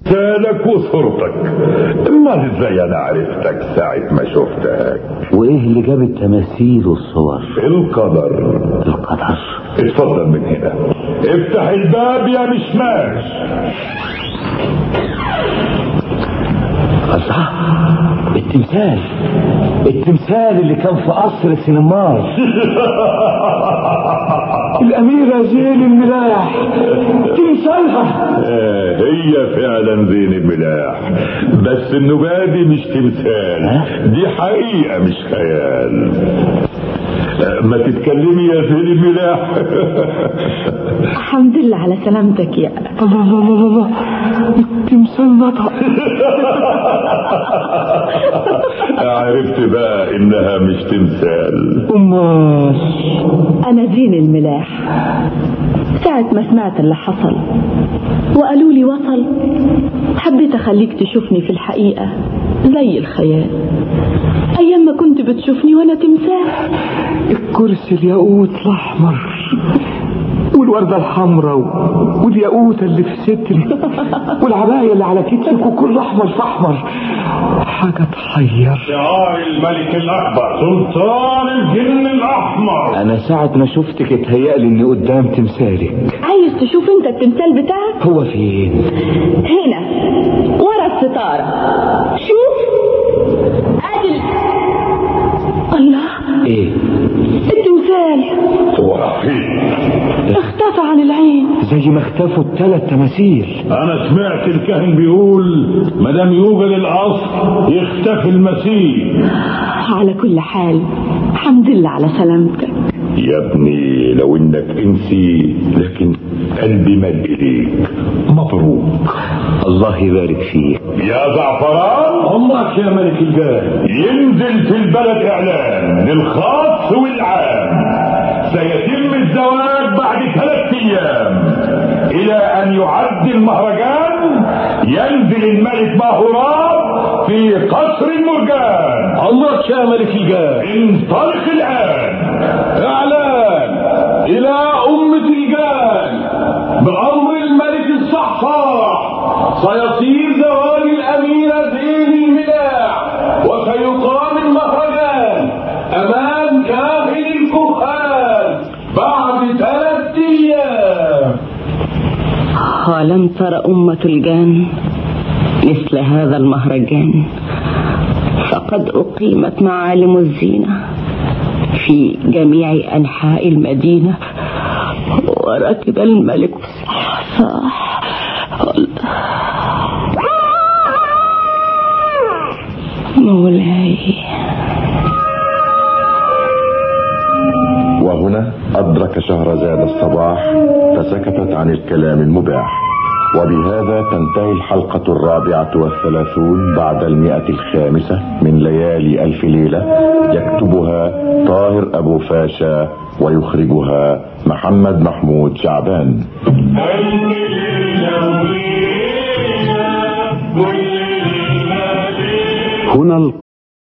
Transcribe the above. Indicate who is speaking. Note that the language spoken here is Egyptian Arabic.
Speaker 1: سالك وصورتك امال ازاي انا عرفتك ساعة ما شفتك
Speaker 2: وايه اللي جاب التماثيل والصور
Speaker 1: القدر
Speaker 2: القدر
Speaker 1: اتفضل من هنا افتح الباب يا مشماش
Speaker 2: الله التمثال التمثال اللي كان في قصر سينمار الأميرة زين الملاح تمثالها
Speaker 1: آه، هي فعلا زين الملاح بس النباة دي مش تمثال دي حقيقة مش خيال آه، ما تتكلمي يا زين الملاح
Speaker 3: الحمد لله على سلامتك يا
Speaker 2: الله الله الله الله التمثال نطق
Speaker 1: عرفت بقى انها مش تمثال
Speaker 2: أمال
Speaker 3: أنا زين الملاح ساعة ما سمعت اللي حصل وقالوا لي وصل حبيت أخليك تشوفني في الحقيقة زي الخيال أيام ما كنت بتشوفني وأنا تمثال
Speaker 2: الكرسي الياقوت الأحمر والوردة الحمراء والياقوتة اللي في ستري والعباية اللي على كتفك وكل أحمر في أحمر حاجة تحير
Speaker 1: شعار الملك الاكبر سلطان الجن الاحمر
Speaker 2: أنا ساعة ما شفتك اتهيألي إني قدام تمثالك
Speaker 3: عايز تشوف أنت التمثال بتاعك
Speaker 2: هو فين؟
Speaker 3: هنا ورا الستارة شوف أدل الله
Speaker 2: إيه؟
Speaker 3: التمثال
Speaker 1: هو فين
Speaker 3: اختفى عن العين
Speaker 2: زي ما اختفوا الثلاث تماثيل
Speaker 1: انا سمعت الكاهن بيقول مدام يوجد القصر يختفي المسيح
Speaker 3: على كل حال الحمد لله على سلامتك
Speaker 1: يا ابني لو انك انسي لكن قلبي مال اليك مبروك
Speaker 2: الله يبارك فيك
Speaker 1: يا زعفران
Speaker 2: عمرك يا ملك الجاه
Speaker 1: ينزل في البلد اعلان للخاص والعام سيتم الزواج بعد ثلاث ايام الى ان يعد المهرجان ينزل الملك باهوراب في قصر المرجان
Speaker 2: عمرك يا ملك الجاه
Speaker 1: انطلق الان
Speaker 2: اعلان الى أمة الجان بأمر الملك الصحصاح سيصير زواج الأميرة زين الملاح وسيقام المهرجان أمام كاهن الكهان بعد ثلاث أيام
Speaker 3: ولم تر أمة الجان مثل هذا المهرجان فقد أقيمت معالم الزينة في جميع أنحاء المدينة وركب الملك صح مولاي
Speaker 4: وهنا أدرك شهرزاد الصباح فسكتت عن الكلام المباح وبهذا تنتهي الحلقة الرابعة والثلاثون بعد المئة الخامسة من ليالي ألف ليلة يكتبها طاهر أبو فاشا ويخرجها محمد محمود شعبان
Speaker 2: هنا